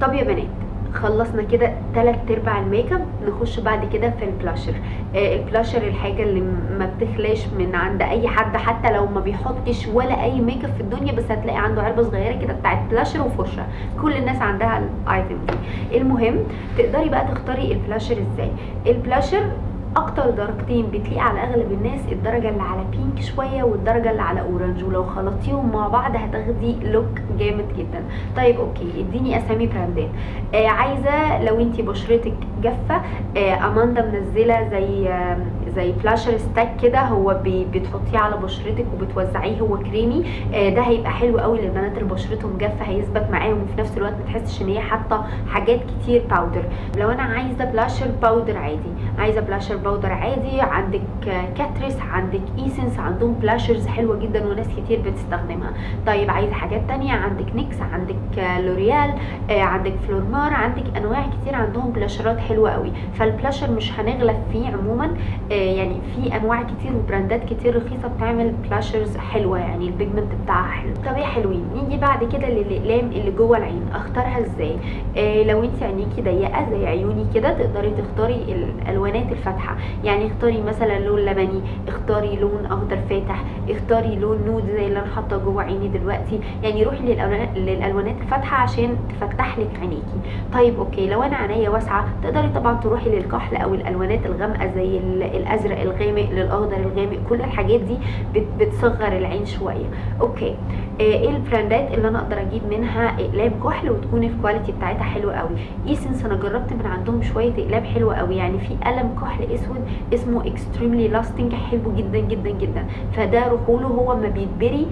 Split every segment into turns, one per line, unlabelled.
طب يا بنات خلصنا كده تلات ارباع الميك اب نخش بعد كده في البلاشر آه البلاشر الحاجه اللي ما بتخلاش من عند اي حد حتى لو ما بيحطش ولا اي ميك اب في الدنيا بس هتلاقي عنده علبه صغيره كده بتاعت بلاشر وفرشه كل الناس عندها الايتم دي المهم تقدري بقى تختاري البلاشر ازاي البلاشر اكتر درجتين بتليق على اغلب الناس الدرجه اللي على بينك شويه والدرجه اللي على اورنج ولو خلطتيهم مع بعض هتاخدي لوك جامد جدا طيب اوكي اديني اسامي براندات آه عايزه لو انتي بشرتك جافه آه اماندا منزله زي آه زي بلاشر ستاك كده هو بي بتحطيه على بشرتك وبتوزعيه هو كريمي آه ده هيبقى حلو قوي للبنات اللي بشرتهم جافه هيثبت معاهم وفي نفس الوقت ما تحسش ان هي حاطه حاجات كتير باودر لو انا عايزه بلاشر باودر عادي عايزه بلاشر باودر عادي عندك كاتريس عندك ايسنس عندهم بلاشرز حلوه جدا وناس كتير بتستخدمها طيب عايزه حاجات تانية عندك نيكس عندك لوريال آه عندك فلورمار عندك انواع كتير عندهم بلاشرات حلوه قوي فالبلاشر مش هنغلب فيه عموما آه يعني في انواع كتير وبراندات كتير رخيصه بتعمل بلاشرز حلوه يعني البيجمنت بتاعها حلو طب يا حلوين نيجي بعد كده للاقلام اللي جوه العين اختارها ازاي آه لو انت عينيكي ضيقه زي عيوني كده تقدري تختاري الالوانات الفاتحه يعني اختاري مثلا لون لبني اختاري لون اخضر فاتح اختاري لون نود زي اللي انا حاطه جوه عيني دلوقتي يعني روحي للالوانات الفاتحه عشان تفتح لك عينيكي طيب اوكي لو انا عينيا واسعه تقدري طبعا تروحي للكحل او الالوانات الغامقه زي الازرق الغامق للاخضر الغامق كل الحاجات دي بتصغر العين شويه اوكي ايه البراندات اللي انا اقدر اجيب منها اقلام كحل وتكون الكواليتي بتاعتها حلوه قوي ايسنس انا جربت من عندهم شويه اقلام حلوه قوي يعني في قلم كحل اسود اسمه اكستريملي لاستنج حلو جدا جدا جدا فده روحوا له هو ما بيتبري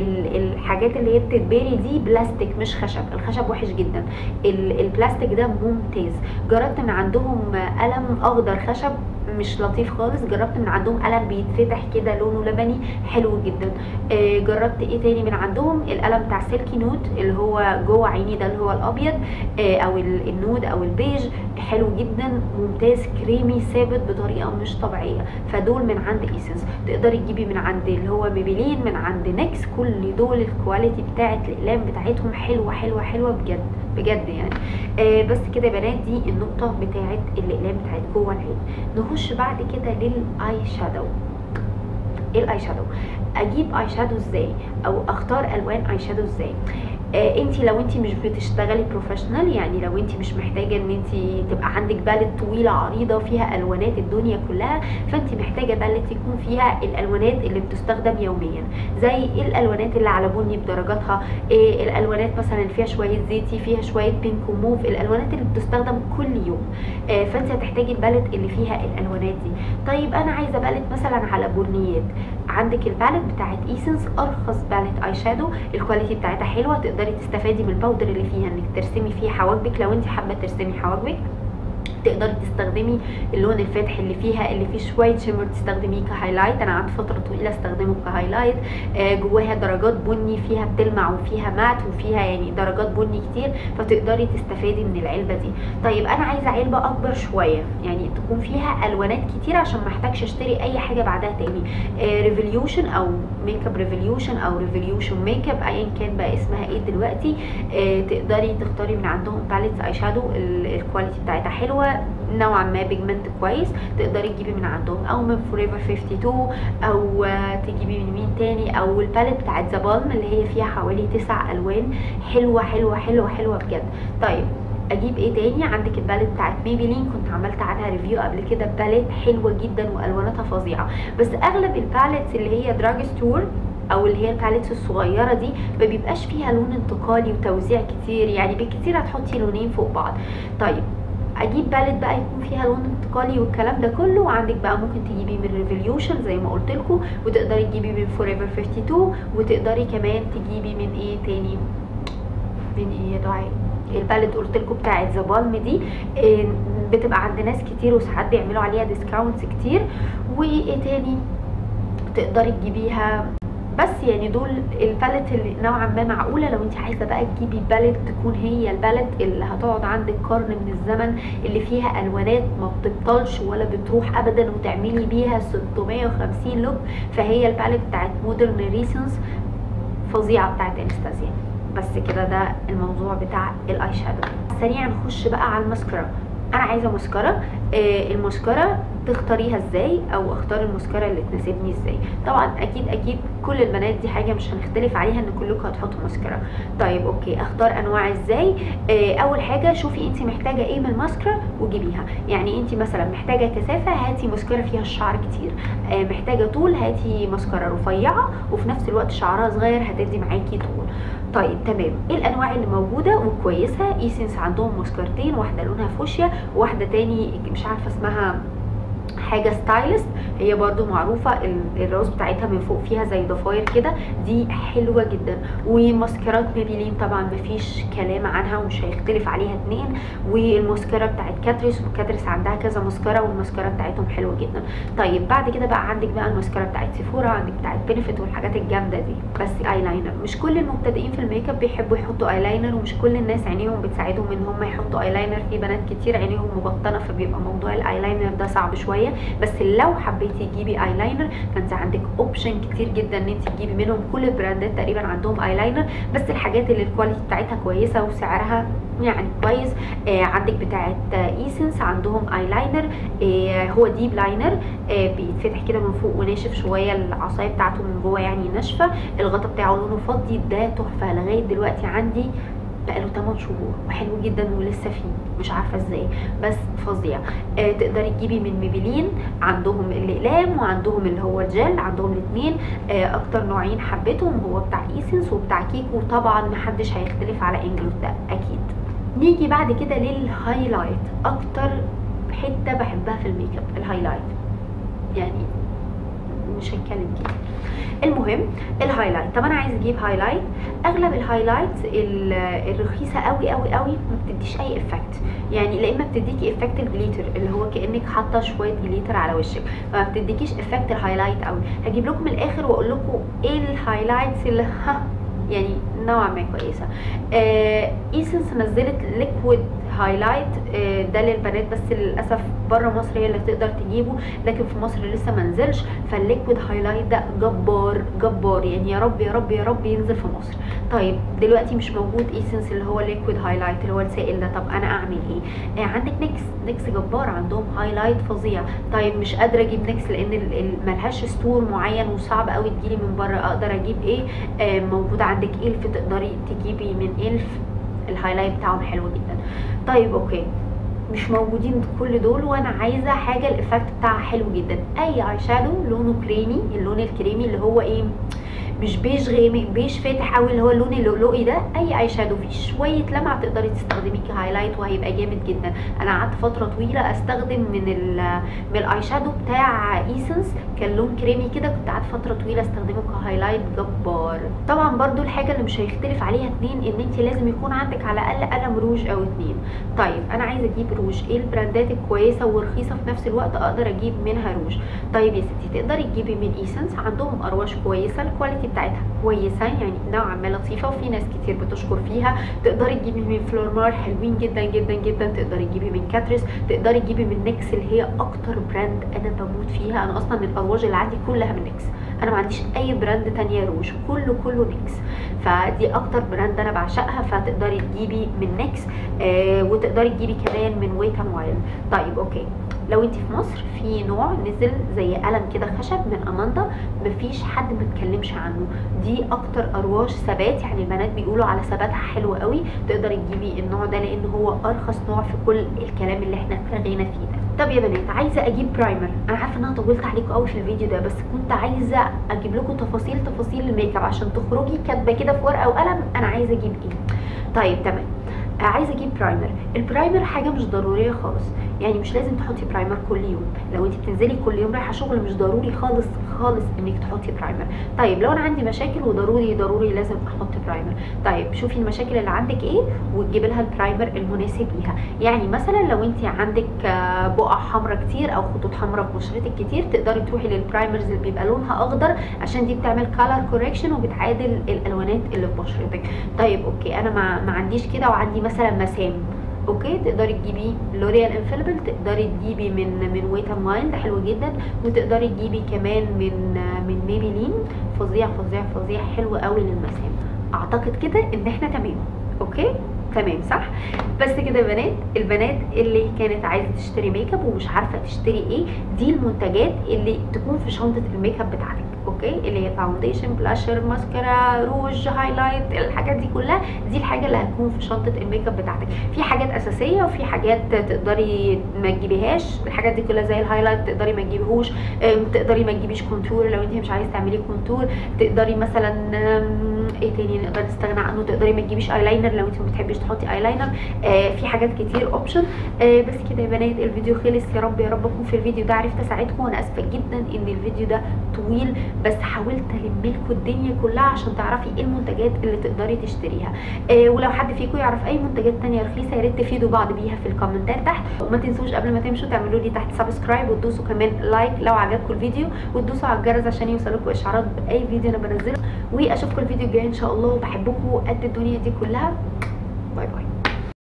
الحاجات اللي هي بتتبري دي بلاستيك مش خشب الخشب وحش جدا البلاستيك ده ممتاز جربت من عندهم قلم اخضر خشب مش لطيف خالص جربت من عندهم قلم بيتفتح كده لونه لبني حلو جدا آه جربت ايه تاني من عندهم القلم بتاع سيلكي نود اللي هو جوه عيني ده اللي هو الابيض آه او النود او البيج حلو جدا ممتاز كريمي ثابت بطريقه مش طبيعيه فدول من عند ايسنس تقدري تجيبي من عند اللي هو ميبلين من عند نكس كل دول الكواليتي بتاعت الاقلام بتاعتهم حلوه حلوه حلوه بجد بجد يعني آه بس كده يا بنات دي النقطه بتاعت الاقلام بتاعت جوه العين نخش بعد كده للاي شادو ايه الاي شادو اجيب اي شادو ازاي او اختار الوان اي شادو ازاي آه انت لو انت مش بتشتغلي بروفيشنال يعني لو انت مش محتاجه ان انت تبقى عندك بالت طويله عريضه فيها الوانات الدنيا كلها فانت محتاجه بالت يكون فيها الالوانات اللي بتستخدم يوميا زي الالوانات اللي على بني بدرجاتها إيه الالوانات مثلا اللي فيها شويه زيتي فيها شويه بينك وموف الالوانات اللي بتستخدم كل يوم آه فانت هتحتاجي البالت اللي فيها الالوانات دي طيب انا عايزه بالت مثلا على بنيات عندك البالت بتاعت ايسنس ارخص بالت اي شادو الكواليتي بتاعتها حلوه تقدري تستفادي من الباودر اللي فيها انك ترسمي فيه حواجبك لو انت حابه ترسمي حواجبك تقدري تستخدمي اللون الفاتح اللي فيها اللي فيه شويه شيمر تستخدميه كهايلايت انا قعدت فتره طويله استخدمه كهايلايت آه جواها درجات بني فيها بتلمع وفيها مات وفيها يعني درجات بني كتير فتقدري تستفادي من العلبه دي طيب انا عايزه علبه اكبر شويه يعني تكون فيها الوانات كتير عشان ما احتاجش اشتري اي حاجه بعدها تاني آه ريفوليوشن او ميك اب ريفوليوشن او ريفوليوشن ميك اب ايا كان بقى اسمها ايه دلوقتي آه تقدري تختاري من عندهم باليتس اي شادو الكواليتي بتاعتها حلوه نوعا ما بيجمنت كويس تقدري تجيبي من عندهم او من فوريفر 52 او تجيبي من مين تاني او الباليت بتاعت ذا بالم اللي هي فيها حوالي تسع الوان حلوه حلوه حلوه حلوه بجد طيب اجيب ايه تاني عندك الباليت بتاعت ميبلين كنت عملت عنها ريفيو قبل كده باليت حلوه جدا والواناتها فظيعه بس اغلب الباليتس اللي هي دراج ستور او اللي هي الباليتس الصغيره دي ما بيبقاش فيها لون انتقالي وتوزيع كتير يعني بالكتير هتحطي لونين فوق بعض طيب اجيب باليت بقى يكون فيها لون انتقالي والكلام ده كله وعندك بقى ممكن تجيبي من ريفوليوشن زي ما قلت لكم وتقدري تجيبي من فوريفر 52 وتقدري كمان تجيبي من ايه تاني من ايه يا دعاء الباليت قلت لكم بتاعت ذا بالم دي إيه بتبقى عند ناس كتير وساعات بيعملوا عليها ديسكاونتس كتير وايه تاني تقدري تجيبيها بس يعني دول الباليت اللي نوعا ما معقوله لو انت عايزه بقى تجيبي باليت تكون هي الباليت اللي هتقعد عندك قرن من الزمن اللي فيها الوانات ما بتبطلش ولا بتروح ابدا وتعملي بيها 650 لوك فهي الباليت بتاعت مودرن ريسنس فظيعه بتاعت انستازيا بس كده ده الموضوع بتاع الاي شادو السريع نخش بقى على الماسكارا انا عايزه ماسكارا آه الماسكارا تختاريها ازاي او اختار الماسكارا اللي تناسبني ازاي طبعا اكيد اكيد كل البنات دي حاجه مش هنختلف عليها ان كلكم هتحطوا ماسكارا طيب اوكي اختار انواع ازاي آه اول حاجه شوفي انت محتاجه ايه من الماسكارا وجيبيها يعني انت مثلا محتاجه كثافه هاتي ماسكارا فيها الشعر كتير آه محتاجه طول هاتي ماسكارا رفيعه وفي نفس الوقت شعرها صغير هتدي معاكي طول طيب تمام ايه الانواع اللي موجوده وكويسه ايسنس عندهم ماسكارتين واحده لونها فوشيا وواحده تاني مش عارفه اسمها حاجه ستايلست هي برضو معروفه الراس بتاعتها من فوق فيها زي ضفاير كده دي حلوه جدا وماسكارات ميبيلين طبعا مفيش كلام عنها ومش هيختلف عليها اتنين والماسكارا بتاعت كاتريس وكاتريس عندها كذا ماسكارا والماسكارا بتاعتهم حلوه جدا طيب بعد كده بقى عندك بقى الماسكارا بتاعت سيفورا عندك بتاعت بينفيت والحاجات الجامده دي بس ايلاينر مش كل المبتدئين في الميك اب بيحبوا يحطوا ايلاينر ومش كل الناس عينيهم بتساعدهم ان هم يحطوا ايلاينر في بنات كتير عينيهم مبطنه فبيبقى موضوع الايلاينر ده صعب شويه بس لو حبيتي تجيبي ايلاينر فانت عندك اوبشن كتير جدا ان انت تجيبي منهم كل البراندات تقريبا عندهم ايلاينر بس الحاجات اللي الكواليتي بتاعتها كويسه وسعرها يعني كويس آه عندك بتاعه ايسنس عندهم ايلاينر آه هو ديب لاينر آه بيتفتح كده من فوق وناشف شويه العصايه بتاعته من جوه يعني ناشفه الغطا بتاعه لونه فضي ده تحفه لغايه دلوقتي عندي بقاله 8 شهور وحلو جدا ولسه فيه مش عارفه ازاي بس فظيع آه تقدري تجيبي من ميبلين عندهم الاقلام وعندهم اللي هو الجل عندهم الاثنين آه اكتر نوعين حبيتهم هو بتاع ايسنس وبتاع كيكو طبعا محدش هيختلف على انجلوس ده اكيد نيجي بعد كده للهايلايت اكتر حته بحبها في الميك اب الهايلايت يعني مش هنتكلم كده المهم الهايلايت طب انا عايز اجيب هايلايت اغلب الهايلايت الرخيصه قوي قوي قوي ما بتديش اي افكت يعني لا اما بتديكي افكت الجليتر اللي هو كانك حاطه شويه جليتر على وشك فما بتديكيش افكت الهايلايت قوي هجيب لكم الاخر واقول لكم ايه الهايلايتس اللي ها يعني نوعا ما كويسه آه ايسنس نزلت ليكويد هايلايت آه ده للبنات بس للاسف بره مصر هي اللي تقدر تجيبه لكن في مصر لسه ما نزلش فالليكويد هايلايت ده جبار جبار يعني يا رب يا رب يا رب ينزل في مصر طيب دلوقتي مش موجود ايسنس اللي هو ليكويد هايلايت اللي هو السائل ده طب انا اعمل ايه آه عندك نكس نكس جبار عندهم هايلايت فظيع طيب مش قادره اجيب نكس لان ملهاش ستور معين وصعب قوي تجيلي من بره اقدر اجيب ايه آه موجود عندك الف تقدري تجيبي من الف الهايلايت بتاعهم حلو جدا طيب اوكي مش موجودين كل دول وانا عايزه حاجه الايفكت بتاعها حلو جدا اي اي شادو لونه كريمي اللون الكريمي اللي هو ايه مش بيج غامق بيج فاتح قوي اللي هو اللون اللؤلؤي ده اي اي شادو فيه شويه لمعه تقدري تستخدميه كهايلايت وهيبقى جامد جدا انا قعدت فتره طويله استخدم من ال من الاي شادو بتاع ايسنس كان لون كريمي كده كنت قعدت فتره طويله استخدمه كهايلايت جبار طبعا برضو الحاجه اللي مش هيختلف عليها اتنين ان انت لازم يكون عندك على الاقل قلم روج او اتنين طيب انا عايزه اجيب روج ايه البراندات الكويسه ورخيصه في نفس الوقت اقدر اجيب منها روج طيب يا ستي تقدري تجيبي من ايسنس عندهم ارواش كويسه الكواليتي بتاعتها كويسه يعني نوعا ما لطيفه وفي ناس كتير بتشكر فيها تقدري تجيبي من فلورمار حلوين جدا جدا جدا تقدري تجيبي من كاتريس تقدري تجيبي من نيكس اللي هي اكتر براند انا بموت فيها انا اصلا الارواج اللي عندي كلها من نيكس انا ما عنديش اي براند تانية روج كله كله نيكس فدي اكتر براند انا بعشقها فتقدري تجيبي من نيكس آه وتقدري تجيبي كمان من ويت ان وايلد طيب اوكي لو انت في مصر في نوع نزل زي قلم كده خشب من اماندا مفيش حد ما اتكلمش عنه دي اكتر ارواش ثبات يعني البنات بيقولوا على ثباتها حلو قوي تقدري تجيبي النوع ده لان هو ارخص نوع في كل الكلام اللي احنا رغينا فيه ده طب يا بنات عايزه اجيب برايمر انا عارفه ان انا طولت عليكم قوي في الفيديو ده بس كنت عايزه اجيب لكم تفاصيل تفاصيل الميك اب عشان تخرجي كاتبه كده في ورقه وقلم انا عايزه اجيب ايه طيب تمام عايزه اجيب برايمر البرايمر حاجه مش ضروريه خالص يعني مش لازم تحطي برايمر كل يوم لو انت بتنزلي كل يوم رايحه شغل مش ضروري خالص خالص انك تحطي برايمر طيب لو انا عندي مشاكل وضروري ضروري لازم احط برايمر طيب شوفي المشاكل اللي عندك ايه وتجيبي لها البرايمر المناسب ليها يعني مثلا لو انت عندك بقع حمراء كتير او خطوط حمراء في بشرتك كتير تقدري تروحي للبرايمرز اللي بيبقى لونها اخضر عشان دي بتعمل كالر كوريكشن وبتعادل الالوانات اللي في بشرتك طيب اوكي انا ما, ما عنديش كده وعندي مثلا مسام اوكي تقدري تجيبي لوريال انفاليبل تقدري تجيبي من من ويت ان وايلد حلو جدا وتقدري تجيبي كمان من من ميبيلين فظيع فظيع فظيع حلو قوي للمسام اعتقد كده ان احنا تمام اوكي تمام صح بس كده يا بنات البنات اللي كانت عايزه تشتري ميك اب ومش عارفه تشتري ايه دي المنتجات اللي تكون في شنطه الميك اب بتاعتك اوكي اللي هي فاونديشن بلاشر ماسكارا روج هايلايت الحاجات دي كلها دي الحاجه اللي هتكون في شنطه الميك اب بتاعتك في حاجات اساسيه وفي حاجات تقدري ما تجيبيهاش الحاجات دي كلها زي الهايلايت تقدري ما تجيبيهوش أم، تقدري ما تجيبيش كونتور لو انت مش عايزه تعملي كونتور تقدري مثلا أم، ايه تاني نقدر نستغنى عنه تقدري ما تجيبيش ايلاينر لو انت ما بتحبيش تحطي ايلاينر آه في حاجات كتير اوبشن آه بس كده يا بنات الفيديو خلص يا رب يا رب اكون في الفيديو ده عرفت اساعدكم وانا اسفه جدا ان الفيديو ده طويل بس حاولت الم لكم الدنيا كلها عشان تعرفي ايه المنتجات اللي تقدري تشتريها آه ولو حد فيكم يعرف اي منتجات تانية رخيصه يا ريت تفيدوا بعض بيها في الكومنتات تحت وما تنسوش قبل ما تمشوا تعملوا لي تحت سبسكرايب وتدوسوا كمان لايك لو عجبكم الفيديو وتدوسوا على الجرس عشان يوصلكم اشعارات باي فيديو انا بنزله واشوفكم الفيديو الجاي ان شاء الله وبحبكم قد الدنيا دي كلها باي باي